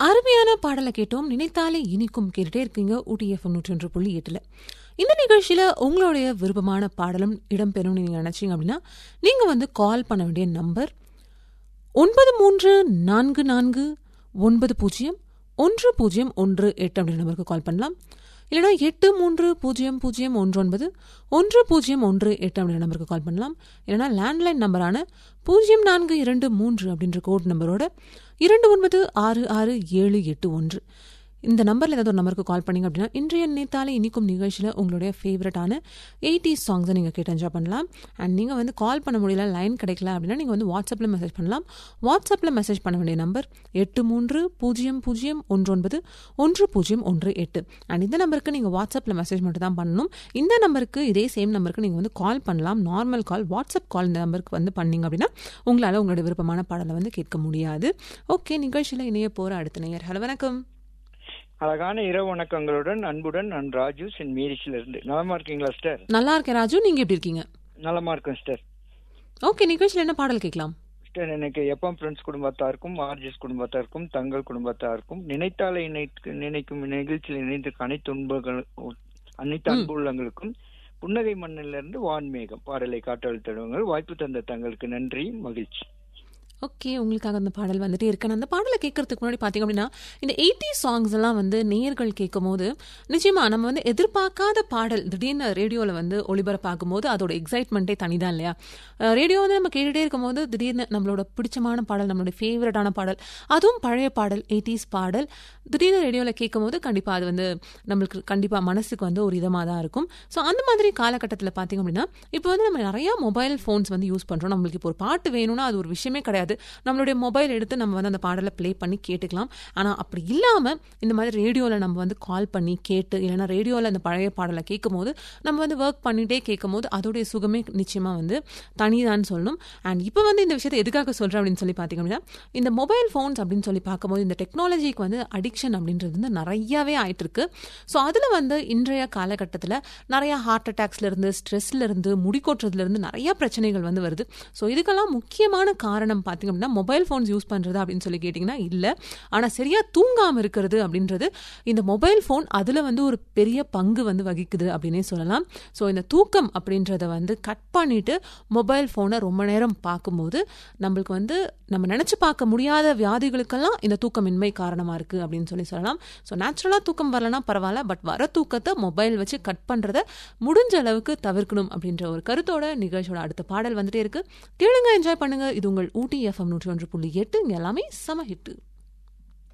அருமையான பாடலை கேட்டோம் நினைத்தாலே இனிக்கும் கேட்டுட்டே இருக்கீங்க ஊட்டி எஃப்எம் நூற்றி ஒன்று புள்ளி எட்டுல இந்த நிகழ்ச்சியில உங்களுடைய விருப்பமான பாடலும் இடம்பெறும் நீங்க நினைச்சீங்க அப்படின்னா நீங்க வந்து கால் பண்ண வேண்டிய நம்பர் ஒன்பது மூன்று நான்கு நான்கு ஒன்பது பூஜ்ஜியம் ஒன்று பூஜ்ஜியம் ஒன்று எட்டு அப்படின்ற நம்பருக்கு கால் பண்ணலாம் இல்லைனா எட்டு மூன்று பூஜ்ஜியம் பூஜ்ஜியம் ஒன்று ஒன்பது ஒன்று பூஜ்ஜியம் ஒன்று எட்டு அப்படின்ற நம்பருக்கு கால் பண்ணலாம் இல்லைனா லேண்ட்லைன் நம்பரான பூஜ்ஜியம் நான்கு இரண்டு மூன்று அப்படின்ற கோட் நம்பரோட இரண்டு ஒன்பது ஆறு ஆறு ஏழு எட்டு ஒன்று இந்த நம்பரில் ஏதாவது ஒரு நம்பருக்கு கால் பண்ணீங்க அப்படின்னா இன்றைய நேத்தாலே இனிக்கும் நிகழ்ச்சியில் உங்களுடைய ஃபேவரட்டான எயிட்டி சாங்ஸை நீங்கள் கேட்டு என்ஜாய் பண்ணலாம் அண்ட் நீங்கள் வந்து கால் பண்ண முடியல லைன் கிடைக்கல அப்படின்னா நீங்கள் வந்து வாட்ஸ்அப்பில் மெசேஜ் பண்ணலாம் வாட்ஸ்அப்பில் மெசேஜ் பண்ண வேண்டிய நம்பர் எட்டு மூன்று பூஜ்ஜியம் பூஜ்ஜியம் ஒன்று ஒன்பது ஒன்று பூஜ்ஜியம் ஒன்று எட்டு அண்ட் இந்த நம்பருக்கு நீங்கள் வாட்ஸ்அப்பில் மெசேஜ் மட்டும் தான் பண்ணணும் இந்த நம்பருக்கு இதே சேம் நம்பருக்கு நீங்கள் வந்து கால் பண்ணலாம் நார்மல் கால் வாட்ஸ்அப் கால் இந்த நம்பருக்கு வந்து பண்ணீங்க அப்படின்னா உங்களால் உங்களுடைய விருப்பமான பாடலை வந்து கேட்க முடியாது ஓகே நிகழ்ச்சியில் இணைய போகிற அடுத்த நேயர் ஹலோ வணக்கம் அழகான இரவு வணக்கங்களுடன் அன்புடன் நான் ராஜு சென்ட் மேரிஸ்ல இருந்து நலமா இருக்கீங்களா சிஸ்டர் நல்லா இருக்கேன் ராஜு நீங்க எப்படி இருக்கீங்க நலமா இருக்கேன் சிஸ்டர் ஓகே நிகழ்ச்சியில் என்ன பாடல் கேட்கலாம் சிஸ்டர் எனக்கு எப்பம் ஃப்ரெண்ட்ஸ் குடும்பத்தாருக்கும் ஆர்ஜிஎஸ் குடும்பத்தாருக்கும் தங்கள் குடும்பத்தாருக்கும் நினைத்தாலே இணைத்து நினைக்கும் நிகழ்ச்சியில் இணைந்திருக்க அனைத்து துன்பங்கள் அனைத்து அன்பு உள்ளங்களுக்கும் புன்னகை மண்ணிலிருந்து இருந்து வான்மேகம் பாடலை காட்டழுத்தடுவங்கள் வாய்ப்பு தந்த தங்களுக்கு நன்றி மகிழ்ச்சி ஓகே உங்களுக்காக அந்த பாடல் வந்துட்டே இருக்கு அந்த பாடலை கேட்கறதுக்கு முன்னாடி பார்த்தீங்க அப்படின்னா இந்த எயிட்டி சாங்ஸ் எல்லாம் வந்து நேர்கள் கேட்கும் போது நிச்சயமா நம்ம வந்து எதிர்பார்க்காத பாடல் திடீர்னு ரேடியோவில் வந்து ஒளிபரப்பாகும் போது அதோட எக்ஸைட்மெண்ட்டே தனிதான் இல்லையா ரேடியோ வந்து நம்ம கேட்டுட்டே இருக்கும் போது திடீர்னு நம்மளோட பிடிச்சமான பாடல் நம்மளுடைய ஃபேவரட்டான பாடல் அதுவும் பழைய பாடல் எயிட்டிஸ் பாடல் திடீர்னு ரேடியோவில் கேட்கும் போது கண்டிப்பாக அது வந்து நம்மளுக்கு கண்டிப்பாக மனசுக்கு வந்து ஒரு இதமாக தான் இருக்கும் ஸோ அந்த மாதிரி காலகட்டத்தில் பார்த்தீங்க அப்படின்னா இப்போ வந்து நம்ம நிறையா மொபைல் ஃபோன்ஸ் வந்து யூஸ் பண்ணுறோம் நம்மளுக்கு இப்போ ஒரு பாட்டு வேணும்னா அது ஒரு விஷயமே கிடையாது நம்மளுடைய மொபைல் எடுத்து நம்ம வந்து அந்த பாடலை ப்ளே பண்ணி கேட்டுக்கலாம் ஆனால் அப்படி இல்லாமல் இந்த மாதிரி ரேடியோவில் நம்ம வந்து கால் பண்ணி கேட்டு இல்லைனா ரேடியோவில் அந்த பழைய பாடலை கேட்கும் போது நம்ம வந்து ஒர்க் பண்ணிகிட்டே கேட்கும் போது அதோடைய சுகமே நிச்சயமாக வந்து தனிதான்னு சொல்லணும் அண்ட் இப்போ வந்து இந்த விஷயத்தை எதுக்காக சொல்கிறேன் அப்படின்னு சொல்லி பார்த்தீங்க அப்படின்னா இந்த மொபைல் ஃபோன்ஸ் அப்படின்னு சொல்லி பார்க்கும்போது இந்த டெக்னாலஜிக்கு வந்து அடிக்ஷன் அப்படின்றது வந்து நிறையாவே ஆயிட்டு இருக்கு ஸோ அதில் வந்து இன்றைய காலகட்டத்தில் நிறையா ஹார்ட் அட்டாக்ஸ்லேருந்து ஸ்ட்ரெஸ்லேருந்து முடிக்கோட்டுறதுலேருந்து நிறையா பிரச்சனைகள் வந்து வருது ஸோ இதுக்கெல்லாம் முக்கியமான காரணம் பார்த்தீங்க அப்படின்னா மொபைல் ஃபோன்ஸ் யூஸ் பண்ணுறது அப்படின்னு சொல்லி கேட்டிங்கன்னா இல்லை ஆனால் சரியாக தூங்காமல் இருக்கிறது அப்படின்றது இந்த மொபைல் ஃபோன் அதில் வந்து ஒரு பெரிய பங்கு வந்து வகிக்குது அப்படின்னே சொல்லலாம் ஸோ இந்த தூக்கம் அப்படின்றத வந்து கட் பண்ணிட்டு மொபைல் ஃபோனை ரொம்ப நேரம் பார்க்கும்போது நம்மளுக்கு வந்து நம்ம நினச்சி பார்க்க முடியாத வியாதிகளுக்கெல்லாம் இந்த தூக்கமின்மை காரணமாக இருக்குது அப்படின்னு சொல்லி சொல்லலாம் ஸோ நேச்சுரலாக தூக்கம் வரலனா பரவாயில்ல பட் வர தூக்கத்தை மொபைல் வச்சு கட் பண்ணுறத முடிஞ்ச அளவுக்கு தவிர்க்கணும் அப்படின்ற ஒரு கருத்தோட நிகழ்ச்சியோட அடுத்த பாடல் வந்துட்டே இருக்கு கேளுங்க என்ஜாய் பண்ணுங்க இது உங்கள் ஊட்டி எஃப்எம் நூற்றி ஒன்று புள்ளி எட்டு இங்கே எல்லாமே சம ஹிட்டு